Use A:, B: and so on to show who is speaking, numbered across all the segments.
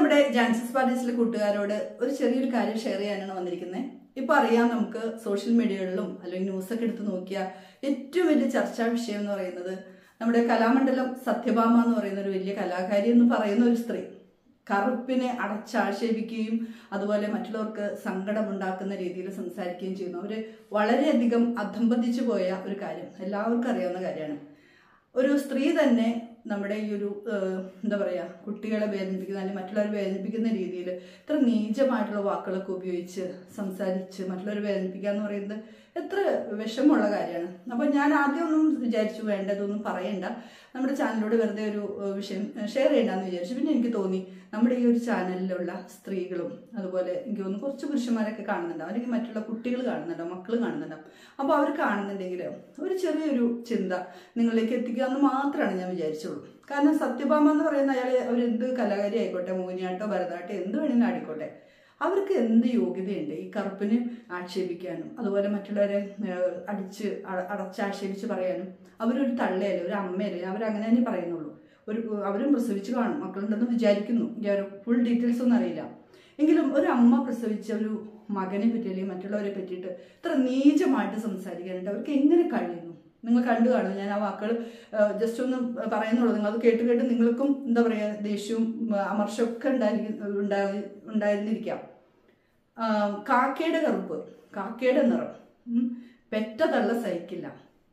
A: നമ്മുടെ ജാൻസസ് പാർട്ടീസിലെ കൂട്ടുകാരോട് ഒരു ചെറിയൊരു കാര്യം ഷെയർ ചെയ്യാനാണ് വന്നിരിക്കുന്നത് ഇപ്പൊ അറിയാം നമുക്ക് സോഷ്യൽ മീഡിയകളിലും അല്ലെങ്കിൽ ന്യൂസൊക്കെ എടുത്ത് നോക്കിയാൽ ഏറ്റവും വലിയ ചർച്ചാ വിഷയം എന്ന് പറയുന്നത് നമ്മുടെ കലാമണ്ഡലം സത്യഭാമ എന്ന് പറയുന്ന ഒരു വലിയ കലാകാരി എന്ന് പറയുന്ന ഒരു സ്ത്രീ കറുപ്പിനെ അടച്ചാക്ഷേപിക്കുകയും അതുപോലെ മറ്റുള്ളവർക്ക് സങ്കടമുണ്ടാക്കുന്ന രീതിയിൽ സംസാരിക്കുകയും ചെയ്യുന്നു അവര് വളരെയധികം അധംപതിച്ചു പോയ ഒരു കാര്യം എല്ലാവർക്കും അറിയാവുന്ന കാര്യമാണ് ഒരു സ്ത്രീ തന്നെ നമ്മുടെ ഈ ഒരു ഏഹ്, എന്താ പറയുക കുട്ടികളെ വേദനിപ്പിക്കുന്ന അല്ലെങ്കിൽ മറ്റുള്ളവരെ വേദനിപ്പിക്കുന്ന രീതിയിൽ ഇത്ര നീചമായിട്ടുള്ള വാക്കുകളൊക്കെ ഉപയോഗിച്ച് സംസാരിച്ച് മറ്റുള്ളവരെ വേദനിപ്പിക്കുക എന്ന് പറയുന്നത് എത്ര വിഷമമുള്ള കാര്യമാണ് അപ്പോൾ ഞാൻ ആദ്യമൊന്നും വിചാരിച്ചു വേണ്ട ഇതൊന്നും പറയണ്ട നമ്മുടെ ചാനലിലൂടെ വെറുതെ ഒരു ഏഹ്, വിഷയം ഷെയർ ചെയ്യണ്ടെന്ന് വിചാരിച്ചു പിന്നെ എനിക്ക് തോന്നി നമ്മുടെ ഈ ഒരു ചാനലിലുള്ള സ്ത്രീകളും അതുപോലെ എനിക്ക് തോന്നുന്നു കുറച്ച് പുരുഷന്മാരൊക്കെ കാണുന്നുണ്ടാവും അല്ലെങ്കിൽ മറ്റുള്ള കുട്ടികൾ കാണുന്നുണ്ടാവും മക്കൾ കാണുന്നുണ്ടാവും അപ്പോൾ അവർ കാണുന്നുണ്ടെങ്കിൽ ഒരു ചെറിയൊരു ചിന്ത നിങ്ങളിലേക്ക് എത്തിക്കുക എന്ന് മാത്രമാണ് ഞാൻ വിചാരിച്ചുള്ളൂ കാരണം സത്യഭാമ എന്ന് പറയുന്ന അയാൾ അവരെന്ത് കലാകാരി ആയിക്കോട്ടെ മോഹിനിയാട്ടോ ഭരതനാട്യം എന്ത് വേണമെങ്കിലും ആയിക്കോട്ടെ അവർക്ക് എന്ത് യോഗ്യതയുണ്ട് ഈ കറുപ്പിന് ആക്ഷേപിക്കാനും അതുപോലെ മറ്റുള്ളവരെ ഏഹ്, അടിച്ച് അ- അടച്ചാക്ഷേപിച്ച് പറയാനും അവരൊരു തള്ളയല്ലേ ഒരു അമ്മയല്ലേ അവരങ്ങനെ തന്നെ പറയുന്നുള്ളൂ ഒരു അവരും പ്രസവിച്ച് കാണും മക്കളുണ്ടെന്ന് വിചാരിക്കുന്നു ഫുൾ ഡീറ്റെയിൽസ് ഒന്നും അറിയില്ല എങ്കിലും ഒരു അമ്മ പ്രസവിച്ച ഒരു മകനെ പറ്റി അല്ലെങ്കിൽ മറ്റുള്ളവരെ പറ്റിയിട്ട് ഇത്ര നീചമായിട്ട് സംസാരിക്കാനായിട്ട് അവർക്ക് എങ്ങനെ കഴിയുന്നു നിങ്ങൾ കണ്ടു കാണും ഞാൻ ആ വാക്കുകൾ ജസ്റ്റ് ഒന്ന് പറയുന്നുള്ളൂ നിങ്ങൾ അത് കേട്ട് കേട്ട് നിങ്ങൾക്കും എന്താ പറയുക ദേഷ്യവും ആ, അമർഷമൊക്കെ ഉണ്ടായി ഉണ്ടായി ഉണ്ടായിരുന്നിരിക്കാം ആ, കാക്കയുടെ കറുപ്പ് കാക്കയുടെ നിറം ഉം, പെറ്റ തള്ള സഹിക്കില്ല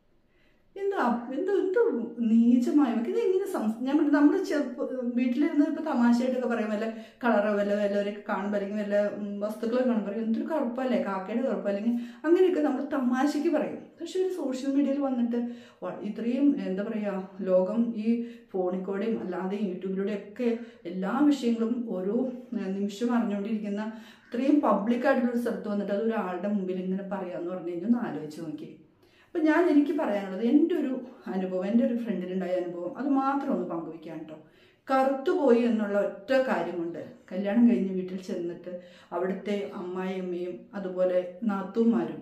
A: എന്താ എന്തോ എന്തോ നീചമായ ഇത് എങ്ങനെ സംസ് ഞാൻ പറഞ്ഞു നമ്മുടെ ചെറുപ്പ വീട്ടിലിരുന്ന് ഇപ്പൊ തമാശയായിട്ടൊക്കെ പറയും വല്ല കളറോ വല്ല വല്ലവരൊക്കെ കാണുമ്പോൾ അല്ലെങ്കിൽ വല്ല ഉം, വസ്തുക്കളൊക്കെ കാണുമ്പോൾ പറയും എന്തൊരു കറുപ്പല്ലേ കാക്കയുടെ കറുപ്പ് അല്ലെങ്കിൽ അങ്ങനെയൊക്കെ നമ്മൾ തമാശയ്ക്ക് പറയും പക്ഷെ ഒരു സോഷ്യൽ മീഡിയയിൽ വന്നിട്ട് വ- ഇത്രയും എന്താ പറയുക ലോകം ഈ ഫോണിൽ അല്ലാതെ യൂട്യൂബിലൂടെ ഒക്കെ എല്ലാ വിഷയങ്ങളും ഓരോ ഏഹ്, നിമിഷവും അറിഞ്ഞുകൊണ്ടിരിക്കുന്ന ഇത്രയും പബ്ലിക്കായിട്ടുള്ള ഒരു സ്ഥലത്ത് വന്നിട്ട് അത് ഒരാളുടെ മുമ്പിൽ ഇങ്ങനെ പറയാന്ന് പറഞ്ഞു കഴിഞ്ഞാൽ ഒന്ന് ആലോചിച്ച് നോക്കി അപ്പം ഞാൻ എനിക്ക് പറയാനുള്ളത് എൻ്റെ ഒരു അനുഭവം എൻ്റെ ഒരു ഫ്രണ്ടിനുണ്ടായ അനുഭവം അത് മാത്രം ഒന്ന് പങ്കുവയ്ക്കാൻ കേട്ടോ കറുത്തുപോയി എന്നുള്ള ഒറ്റ കാര്യം കൊണ്ട് കല്യാണം കഴിഞ്ഞ് വീട്ടിൽ ചെന്നിട്ട് അവിടുത്തെ അമ്മായിയമ്മയും അതുപോലെ നാത്തൂമാരും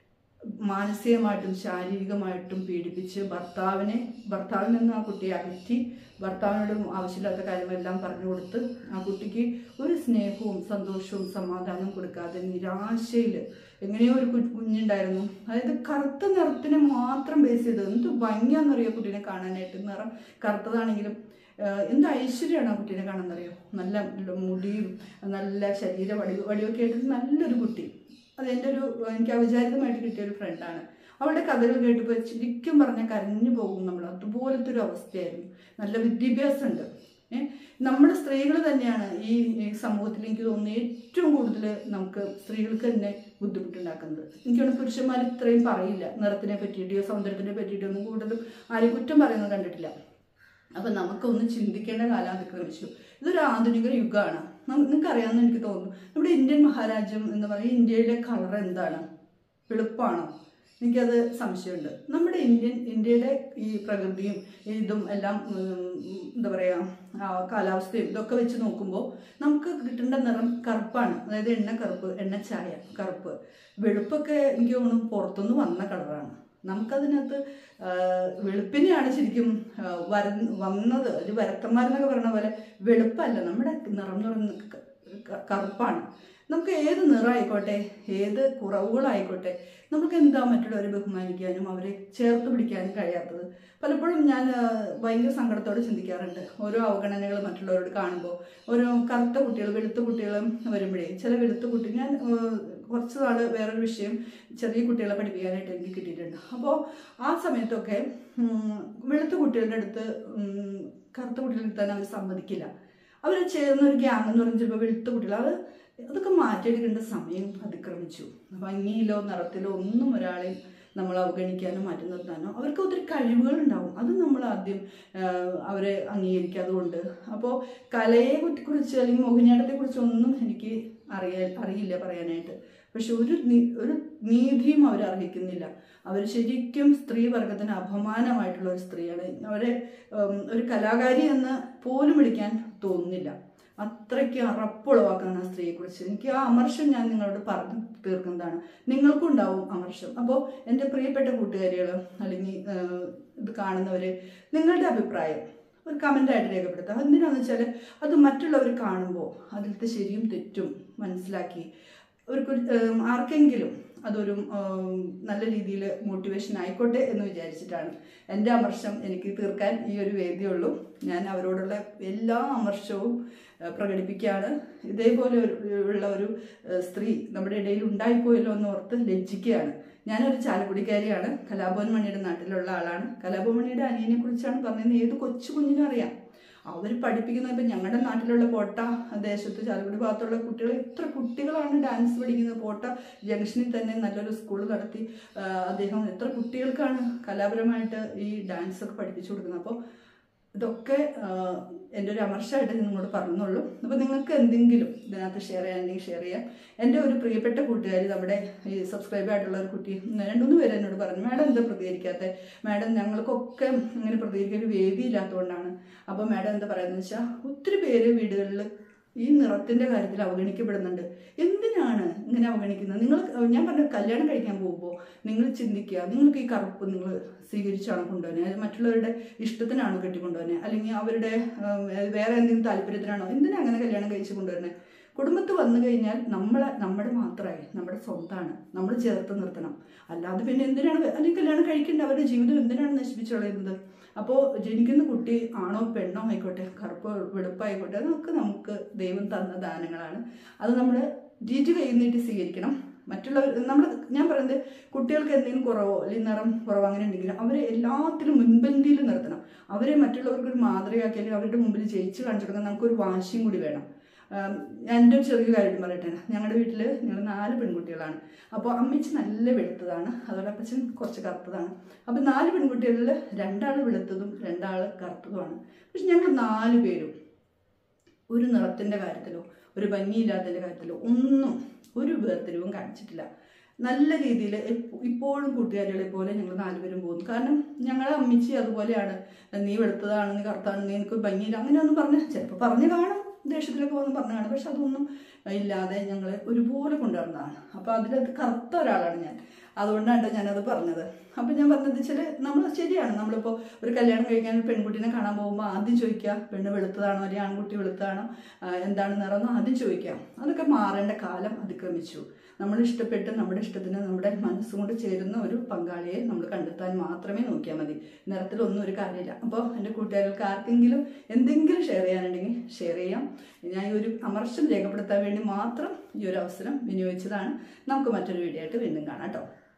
A: മാനസികമായിട്ടും ശാരീരികമായിട്ടും പീഡിപ്പിച്ച് ഭർത്താവിനെ ഭർത്താവിൽ നിന്ന് ആ കുട്ടിയെ അകറ്റി ഭർത്താവിനോട് ആവശ്യമില്ലാത്ത കാര്യമെല്ലാം പറഞ്ഞു കൊടുത്ത് ആ കുട്ടിക്ക് ഒരു സ്നേഹവും സന്തോഷവും സമാധാനവും കൊടുക്കാതെ നിരാശയിൽ എങ്ങനെയോ ഒരു കു- കുഞ്ഞുണ്ടായിരുന്നു അതായത് കറുത്ത നിറത്തിനെ മാത്രം ബേസ് ചെയ്ത് എന്ത് ഭംഗിയാണെന്നറിയോ കുട്ടീനെ കാണാനായിട്ട് നിറം കറുത്തതാണെങ്കിലും ആഹ് എന്ത് ഐശ്വര്യമാണ് ആ കുട്ടീനെ കാണാന്നറിയോ നല്ല മുടിയും നല്ല ശരീര വടിവ് വടിവൊക്കെ ആയിട്ട് നല്ലൊരു കുട്ടി അത് എൻ്റെ ഒരു എനിക്ക് അവിചാരിതമായിട്ട് കിട്ടിയ ഒരു ഫ്രണ്ടാണ് അവളുടെ കഥകൾ കേട്ടപ്പോൾ ശരിക്കും പറഞ്ഞാൽ കരഞ്ഞു പോകും നമ്മൾ അതുപോലത്തെ ഒരു അവസ്ഥയായിരുന്നു നല്ല വിദ്യാഭ്യാസമുണ്ട് ഏഹ് നമ്മുടെ സ്ത്രീകൾ തന്നെയാണ് ഈ ഈ സമൂഹത്തിൽ എനിക്ക് തോന്നുന്നു ഏറ്റവും കൂടുതൽ നമുക്ക് സ്ത്രീകൾക്ക് തന്നെ ബുദ്ധിമുട്ടുണ്ടാക്കുന്നത് എനിക്ക് തോന്നുന്നു പുരുഷന്മാർ ഇത്രയും പറയില്ല നിറത്തിനെ പറ്റിയിട്ടോ സൗന്ദര്യത്തിനെ പറ്റിയിട്ടോ ഒന്നും കൂടുതലും ആരും കുറ്റം പറയുന്നത് കണ്ടിട്ടില്ല അപ്പം നമുക്കൊന്ന് ചിന്തിക്കേണ്ട കാലം അതിക്രമിച്ചു ഇതൊരു ആധുനിക യുഗമാണ് നിങ്ങൾക്ക് അറിയാമെന്ന് എനിക്ക് തോന്നുന്നു നമ്മുടെ ഇന്ത്യൻ മഹാരാജ്യം എന്ന് പറയുന്നത് ഇന്ത്യയിലെ കളർ എന്താണ് വെളുപ്പാണോ എനിക്കത് സംശയമുണ്ട് നമ്മുടെ ഇന്ത്യൻ ഇന്ത്യയുടെ ഈ പ്രകൃതിയും ഇതും എല്ലാം ഉം, എന്താ പറയുക കാലാവസ്ഥയും ഇതൊക്കെ വെച്ച് നോക്കുമ്പോൾ നമുക്ക് കിട്ടേണ്ട നിറം കറുപ്പാണ് അതായത് എണ്ണ കറുപ്പ് എണ്ണ ചായ കറുപ്പ് വെളുപ്പൊക്കെ എനിക്ക് തോന്നുന്നു പുറത്തുനിന്ന് വന്ന കളറാണ് നമുക്കതിനകത്ത് ആ, വെളുപ്പിനെയാണ് ശരിക്കും ആ, വര വന്നത് ഒരു വരത്തന്മാരെന്നൊക്കെ പറയുന്ന പോലെ വെളുപ്പല്ല നമ്മുടെ നിറം എന്ന് പറയുന്നത് ക- ക- കറുപ്പാണ് നമുക്ക് ഏത് നിറമായിക്കോട്ടെ ഏത് കുറവുകളായിക്കോട്ടെ നമുക്ക് എന്താ മറ്റുള്ളവരെ ബഹുമാനിക്കാനും അവരെ ചേർത്ത് പിടിക്കാനും കഴിയാത്തത് പലപ്പോഴും ഞാൻ ആ, ഭയങ്കര സങ്കടത്തോടെ ചിന്തിക്കാറുണ്ട് ഓരോ അവഗണനകൾ മറ്റുള്ളവരോട് കാണുമ്പോൾ ഓരോ കറുത്ത കുട്ടികൾ വെളുത്ത കുട്ടികളും വരുമ്പോഴേ ചില വെളുത്ത കുട്ടി ഞാൻ ആ, കുറച്ച് നാൾ വേറൊരു വിഷയം ചെറിയ കുട്ടികളെ പഠിപ്പിക്കാനായിട്ട് എനിക്ക് കിട്ടിയിട്ടുണ്ട് അപ്പോൾ ആ സമയത്തൊക്കെ ഉം, വെളുത്ത കുട്ടികളുടെ അടുത്ത് ഉം, കറുത്ത കുട്ടികളുടെ അടുത്ത് തന്നെ അവർ സമ്മതിക്കില്ല അവർ ചേർന്ന ഒരു ഗ്യാങ് എന്ന് പറയുന്നത് ചിലപ്പോൾ വെളുത്ത കുട്ടികൾ അത് അതൊക്കെ മാറ്റിയെടുക്കേണ്ട സമയം അതിക്രമിച്ചു ഭംഗിയിലോ നിറത്തിലോ ഒന്നും ഒരാളെയും നമ്മൾ അവഗണിക്കാനോ മാറ്റി നിർത്താനോ അവർക്ക് ഒത്തിരി കഴിവുകൾ ഉണ്ടാവും അത് നമ്മൾ ആദ്യം ആ, അവരെ അംഗീകരിക്കാതുകൊണ്ട് അപ്പോൾ കലയെ കുറ്റി- കുറിച്ച് അല്ലെങ്കിൽ മോഹിനിയാട്ടത്തെ കുറിച്ച് ഒന്നും എനിക്ക് അറിയാ അറിയില്ല പറയാനായിട്ട് പക്ഷെ ഒരു നീ- ഒരു നീതിയും അവർ അർഹിക്കുന്നില്ല അവർ ശരിക്കും സ്ത്രീ വർഗത്തിന് അപമാനമായിട്ടുള്ള ഒരു സ്ത്രീയാണ് അവരെ ഉം, ഒരു കലാകാരി എന്ന് പോലും വിളിക്കാൻ തോന്നുന്നില്ല അത്രയ്ക്ക് അറപ്പുളവാക്കുന്ന ആ സ്ത്രീയെക്കുറിച്ച് എനിക്ക് ആ അമർഷം ഞാൻ നിങ്ങളോട് പറഞ്ഞു തീർക്കുന്നതാണ് നിങ്ങൾക്കും ഉണ്ടാവും അമർഷം അപ്പോൾ എൻ്റെ പ്രിയപ്പെട്ട കൂട്ടുകാരികൾ അല്ലെങ്കിൽ ആ, ഇത് കാണുന്നവർ നിങ്ങളുടെ അഭിപ്രായം ഒരു കമൻ്റായിട്ട് രേഖപ്പെടുത്തുക എന്തിനാന്ന് വെച്ചാൽ അത് മറ്റുള്ളവർ കാണുമ്പോൾ അതിലത്തെ ശരിയും തെറ്റും മനസ്സിലാക്കി അവർക്ക് ആർക്കെങ്കിലും അതൊരു ഉം, നല്ല രീതിയിൽ മോട്ടിവേഷൻ ആയിക്കോട്ടെ എന്ന് വിചാരിച്ചിട്ടാണ് എൻ്റെ അമർഷം എനിക്ക് തീർക്കാൻ ഈ ഒരു വേദിയുള്ളൂ ഞാൻ അവരോടുള്ള എല്ലാ അമർഷവും ഏഹ്, പ്രകടിപ്പിക്കുകയാണ് ഇതേപോലെ ഒരു- ഉള്ള ഒരു ഏഹ്, സ്ത്രീ നമ്മുടെ ഇടയിൽ ഉണ്ടായിപ്പോയല്ലോ എന്ന് ഓർത്ത് ലജ്ജിക്കുകയാണ് ഞാനൊരു ചാലക്കുടിക്കാരിയാണ് കലാഭവൻ മണിയുടെ നാട്ടിലുള്ള ആളാണ് കലാഭവൻ മണിയുടെ അനിയനെ കുറിച്ചാണ് പറഞ്ഞത് ഏത് കൊച്ചു കുഞ്ഞിനും അറിയാം അവർ പഠിപ്പിക്കുന്ന ഇപ്പം ഞങ്ങളുടെ നാട്ടിലുള്ള പോട്ട ദേശത്ത് ചാലക്കുടി ഭാഗത്തുള്ള കുട്ടികൾ എത്ര കുട്ടികളാണ് ഡാൻസ് പഠിക്കുന്നത് പോട്ട ജംഗ്ഷനിൽ തന്നെ നല്ലൊരു സ്കൂൾ നടത്തി ആ, അദ്ദേഹം എത്ര കുട്ടികൾക്കാണ് കലാപരമായിട്ട് ഈ ഡാൻസ് ഒക്കെ പഠിപ്പിച്ചു കൊടുക്കുന്നത് അപ്പോൾ ഇതൊക്കെ ആ, എൻ്റെ ഒരു അമർഷമായിട്ട് നിങ്ങളോട് പറഞ്ഞുള്ളൂ അപ്പോൾ നിങ്ങൾക്ക് എന്തെങ്കിലും ഇതിനകത്ത് ഷെയർ ചെയ്യാനെങ്കിൽ ഷെയർ ചെയ്യാം എൻ്റെ ഒരു പ്രിയപ്പെട്ട കൂട്ടുകാരി നമ്മുടെ ഈ സബ്സ്ക്രൈബ് ആയിട്ടുള്ള ഒരു കുട്ടി രണ്ടുമൂന്ന് പേര് എന്നോട് പറഞ്ഞു മാഡം എന്താ പ്രതികരിക്കാത്ത മാഡം ഞങ്ങൾക്കൊക്കെ ഇങ്ങനെ പ്രതികരിക്കാൻ ഒരു വേദിയില്ലാത്തതുകൊണ്ടാണ് അപ്പോൾ മാഡം എന്താ പറയുന്നത് വെച്ചാൽ ഒത്തിരി പേര് വീടുകളിൽ ഈ നിറത്തിന്റെ കാര്യത്തിൽ അവഗണിക്കപ്പെടുന്നുണ്ട് എന്തിനാണ് ഇങ്ങനെ അവഗണിക്കുന്നത് നിങ്ങൾ ഞാൻ പറഞ്ഞ കല്യാണം കഴിക്കാൻ പോകുമ്പോൾ നിങ്ങൾ ചിന്തിക്കുക നിങ്ങൾക്ക് ഈ കറുപ്പ് നിങ്ങൾ സ്വീകരിച്ചാണോ കൊണ്ടുപോകുന്നത് അത് മറ്റുള്ളവരുടെ ഇഷ്ടത്തിനാണോ കെട്ടിക്കൊണ്ടുപോകുന്നത് അല്ലെങ്കിൽ അവരുടെ ഉം, വേറെ എന്തെങ്കിലും താല്പര്യത്തിനാണോ എന്തിനാ അങ്ങനെ കല്യാണം കഴിച്ച് കൊണ്ടുവരുന്നത് കുടുംബത്ത് വന്നു കഴിഞ്ഞാൽ നമ്മളെ നമ്മുടെ മാത്രമായി നമ്മുടെ സ്വന്തമാണ് നമ്മൾ ചേർത്ത് നിർത്തണം അല്ലാതെ പിന്നെ എന്തിനാണ് വെ- അല്ലെങ്കിൽ കല്യാണം കഴിക്കേണ്ട അവരുടെ ജീവിതം എന്തിനാണ് നശിപ്പിച്ചു കളയുന്നത് അപ്പോൾ ജനിക്കുന്ന കുട്ടി ആണോ പെണ്ണോ ആയിക്കോട്ടെ കറുപ്പോ വെളുപ്പായിക്കോട്ടെ അതൊക്കെ നമുക്ക് ദൈവം തന്ന ദാനങ്ങളാണ് അത് നമ്മൾ രീതി കൈ നീട്ടി സ്വീകരിക്കണം മറ്റുള്ളവർ നമ്മൾ ഞാൻ പറയുന്നത് കുട്ടികൾക്ക് എന്തെങ്കിലും കുറവോ അല്ലെങ്കിൽ നിറം കുറവോ അങ്ങനെ ഉണ്ടെങ്കിൽ അവരെ എല്ലാത്തിലും മുൻപന്തിയിൽ നിർത്തണം അവരെ മറ്റുള്ളവർക്ക് ഒരു മാതൃകയാക്കി അല്ലെങ്കിൽ അവരുടെ മുമ്പിൽ ജയിച്ച് കാണിച്ചു കൊടുക്കാൻ നമുക്കൊരു വാശിയും കൂടി വേണം ആം, ഞാൻ എൻ്റെ ഒരു ചെറിയ കാര്യം പറയട്ടെ ഞങ്ങളുടെ വീട്ടിൽ ഞങ്ങൾ നാല് പെൺകുട്ടികളാണ് അപ്പോൾ അമ്മച്ചി നല്ല വെളുത്തതാണ് അതുപോലെ അപ്പച്ചൻ കുറച്ച് കറുത്തതാണ് അപ്പോൾ നാല് പെൺകുട്ടികളിൽ രണ്ടാൾ വെളുത്തതും രണ്ടാൾ കറുത്തതുമാണ് പക്ഷെ ഞങ്ങൾ നാല് പേരും ഒരു നിറത്തിൻ്റെ കാര്യത്തിലോ ഒരു ഭംഗിയില്ലാത്തതിൻ്റെ കാര്യത്തിലോ ഒന്നും ഒരു വേർതിരിവും കാണിച്ചിട്ടില്ല നല്ല രീതിയിൽ ഇപ്പോഴും കൂട്ടുകാരികളെ പോലെ ഞങ്ങൾ നാലുപേരും പോകുന്നു കാരണം ഞങ്ങളെ അമ്മിച്ചി അതുപോലെയാണ് നീ വെളുത്തതാണ് നീ കറുത്താണ് നീ എനിക്ക് ഭംഗിയില്ല അങ്ങനെയൊന്നും പറഞ്ഞ് ചിലപ്പോൾ പറഞ്ഞു കാണും ദേഷ്യത്തിലൊക്കെ വന്ന് പറഞ്ഞു കാണും പക്ഷെ അതൊന്നും ഇല്ലാതെ ഞങ്ങൾ ഒരുപോലെ കൊണ്ടുവരുന്നതാണ് അപ്പോൾ അതിലത് കറുത്ത ഒരാളാണ് ഞാൻ അതുകൊണ്ടാണ് ഞാനത് പറഞ്ഞത് അപ്പം ഞാൻ പറഞ്ഞത് വെച്ചാൽ നമ്മൾ ശരിയാണ് നമ്മളിപ്പോൾ ഒരു കല്യാണം കഴിക്കാൻ ഒരു പെൺകുട്ടീനെ കാണാൻ പോകുമ്പോൾ ആദ്യം ചോദിക്കുക പെണ്ണ് വെളുത്തതാണോ അല്ലെങ്കിൽ ആൺകുട്ടി വെളുത്തതാണോ ആ, എന്താണ് നിറം എന്ന് ആദ്യം ചോദിക്കാം അതൊക്കെ മാറേണ്ട കാലം അതിക്രമിച്ചു നമ്മൾ ഇഷ്ടപ്പെട്ട് നമ്മുടെ ഇഷ്ടത്തിന് നമ്മുടെ മനസ്സും കൊണ്ട് ചേരുന്ന ഒരു പങ്കാളിയെ നമ്മൾ കണ്ടെത്താൻ മാത്രമേ നോക്കിയാൽ മതി നിറത്തിലൊന്നും ഒരു കാര്യമില്ല അപ്പോൾ എൻ്റെ കൂട്ടുകാർക്ക് ആർക്കെങ്കിലും എന്തെങ്കിലും ഷെയർ ചെയ്യാനുണ്ടെങ്കിൽ ഷെയർ ചെയ്യാം ഞാൻ ഈ ഒരു അമർഷം രേഖപ്പെടുത്താൻ വേണ്ടി മാത്രം ഈ ഒരു അവസരം വിനിയോഗിച്ചതാണ് നമുക്ക് മറ്റൊരു വീഡിയോ ആയിട്ട് വീണ്ടും കാണാം കേട്ടോ